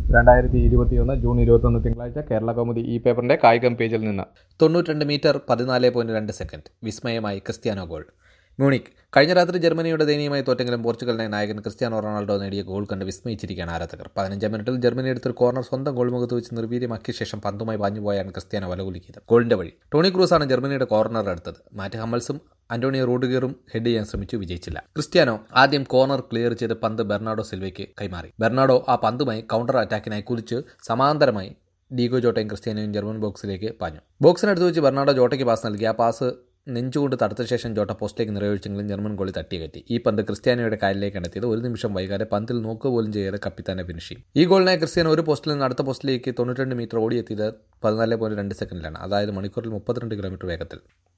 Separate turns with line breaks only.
രണ്ടായിരത്തി ഇരുപത്തിയൊന്ന് ജൂൺ ഇരുപത്തൊന്ന് തിങ്കളാഴ്ച കേരള കൗമുദി ഈ പേപ്പറിന്റെ കായികം പേജിൽ നിന്ന്
തൊണ്ണൂറ്റിരണ്ട് മീറ്റർ പതിനാല് പോയിന്റ് രണ്ട് സെക്കൻഡ് വിസ്മയമായി ക്രിസ്ത്യാനോ ഗോൾ മ്യൂണിക് കഴിഞ്ഞ രാത്രി ജർമ്മനിയുടെ ദയനീയമായി തോറ്റെങ്കിലും പോർച്ചുഗലിനെ നായകൻ ക്രിസ്ത്യാനോ റൊണാൾഡോ നേടിയ ഗോൾ കണ്ട് വിസ്മയിച്ചിരിക്കുകയാണ് ആരാധകർ പതിനഞ്ചാം മിനിറ്റിൽ ജർമ്മനി എടുത്തൊരു കോർണർ സ്വന്തം ഗോൾ മുഖത്ത് വെച്ച് നിർവീര്യമാക്കിയ ശേഷം പന്തുമായി പാഞ്ഞുപോയാണ് ക്രിസ്ത്യാനോ വലകുലുക്കിയത് ഗോളിന്റെ വഴി ടോണി ക്രൂസാണ് ജർമ്മനിയുടെ കോർണർ എടുത്തത് മാറ്റ് ഹമ്മൽസും അന്റോണിയോ റൂഡിഗറും ഹെഡ് ചെയ്യാൻ ശ്രമിച്ചു വിജയിച്ചില്ല ക്രിസ്ത്യാനോ ആദ്യം കോർണർ ക്ലിയർ ചെയ്ത് പന്ത് ബെർണാഡോ സിൽവയ്ക്ക് കൈമാറി ബെർണാഡോ ആ പന്തുമായി കൗണ്ടർ അറ്റാക്കിനായി കുതിച്ച് സമാന്തരമായി ഡീഗോ ജോട്ടയും ക്രിസ്ത്യാനോയും ജർമ്മൻ ബോക്സിലേക്ക് പാഞ്ഞു ബോക്സിനടുത്ത് വെച്ച് ബെർണാഡോ ജോട്ടയ്ക്ക് പാസ് നൽകി ആ പാസ് നെഞ്ചുകൊണ്ട് തടുത്ത ശേഷം ജോട്ട പോസ്റ്റിലേക്ക് നിറയൊഴിച്ചെങ്കിലും ജർമ്മൻ ഗോളി തട്ടിയകറ്റി ഈ പന്ത് ക്രിസ്ത്യാനോയുടെ കാലിലേക്ക് എത്തിയത് ഒരു നിമിഷം വൈകാതെ പന്തിൽ നോക്കുക പോലും ചെയ്യാതെ കപ്പിത്താന്റെ ഫിനിഷിംഗ് ഈ ഗോളിനായി ക്രിസ്ത്യാനോ ഒരു പോസ്റ്റിൽ നിന്ന് അടുത്ത പോസ്റ്റിലേക്ക് തൊണ്ണൂറ്റിരണ്ട് മീറ്റർ ഓടിയെത്തിയത് പതിനാല് പോയിന്റ് രണ്ട് സെക്കൻഡിലാണ് അതായത് മണിക്കൂറിൽ മുപ്പത്തിരണ്ട് കിലോമീറ്റർ വേഗത്തിൽ